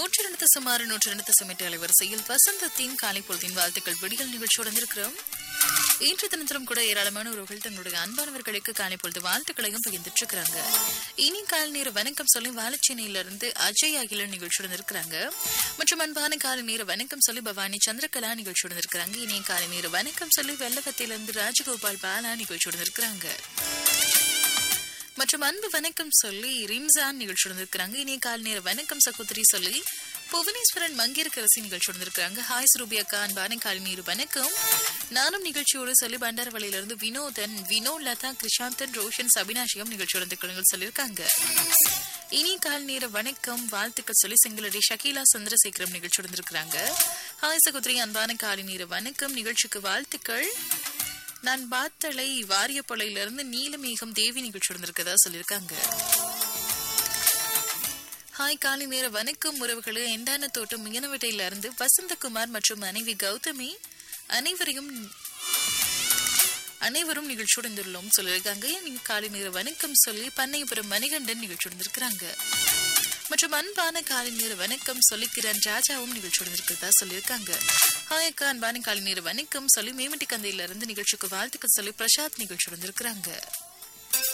நூற்றி ரெண்டு சுமார் நூற்றி ரெண்டு தசமெட்டு அலைவரிசையில் வசந்தத்தின் காலை பொழுதின் வாழ்த்துக்கள் விடியல் நிகழ்ச்சியுடன் இருக்கிறோம் இன்று தினத்திலும் கூட ஏராளமான உறவுகள் தங்களுடைய அன்பானவர்களுக்கு காலை பொழுது வாழ்த்துக்களையும் பகிர்ந்துட்டு இருக்கிறாங்க இனி காலை நேர வணக்கம் சொல்லி வாழச்சேனையிலிருந்து அஜய் அகிலன் நிகழ்ச்சியுடன் இருக்கிறாங்க மற்றும் அன்பான காலை நேர வணக்கம் சொல்லி பவானி சந்திரகலா நிகழ்ச்சியுடன் இருக்கிறாங்க இனி காலை நேர வணக்கம் சொல்லி வெள்ளவத்திலிருந்து ராஜகோபால் பாலா நிகழ்ச்சியுடன் இருக்கிறாங்க மற்றும் அன்பு வணக்கம் சொல்லி ரிம்சான் நிகழ்ச்சியுடன் இருக்கிறாங்க இனிய கால் நேர வணக்கம் சகோதரி சொல்லி புவனேஸ்வரன் மங்கிருக்கரசி நிகழ்ச்சியுடன் இருக்கிறாங்க ஹாய் சுரூபி அக்கா அன்பான கால் நீர் வணக்கம் நானும் நிகழ்ச்சியோடு சொல்லி பண்டாரவளையிலிருந்து வினோதன் வினோ லதா கிருஷாந்தன் ரோஷன் சபினாஷியம் நிகழ்ச்சியோட இருக்கிறவங்க சொல்லியிருக்காங்க இனி கால் நேர வணக்கம் வாழ்த்துக்கள் சொல்லி செங்கலடி ஷகீலா சந்திரசேகரம் நிகழ்ச்சியுடன் இருக்கிறாங்க ஹாய் சகோதரி அன்பான காலை நேர வணக்கம் நிகழ்ச்சிக்கு வாழ்த்துக்கள் நான் பாத்தளை வாரியப்பளையில இருந்து நீலமேகம் தேவி நிகழ்ச்சி இருந்திருக்கதா சொல்லியிருக்காங்க ஹாய் காலை நேர வணக்கம் உறவுகளே எண்டான தோட்டம் மியனவட்டையில இருந்து வசந்தகுமார் மற்றும் மனைவி கௌதமி அனைவரையும் அனைவரும் நிகழ்ச்சியுடன் இருந்துள்ளோம் சொல்லியிருக்காங்க நீங்க காலை நேர வணக்கம் சொல்லி பண்ணையபுரம் மணிகண்டன் நிகழ்ச்சியுடன் இருக்கிறாங்க மற்றும் அன்பான காலை நேர வணக்கம் சொல்லிக்கிறேன் ராஜாவும் நிகழ்ச்சியுடன் இருக்கிறதா சொல்லியிருக்காங்க ஹாய் அக்கா அன்பான காலை நேர வணக்கம் சொல்லி மேமட்டி கந்தையில இருந்து நிகழ்ச்சிக்கு வாழ்த்துக்கள் சொல்லி பிரசாத் நிகழ்ச்சியுடன் இருக்கிறாங்க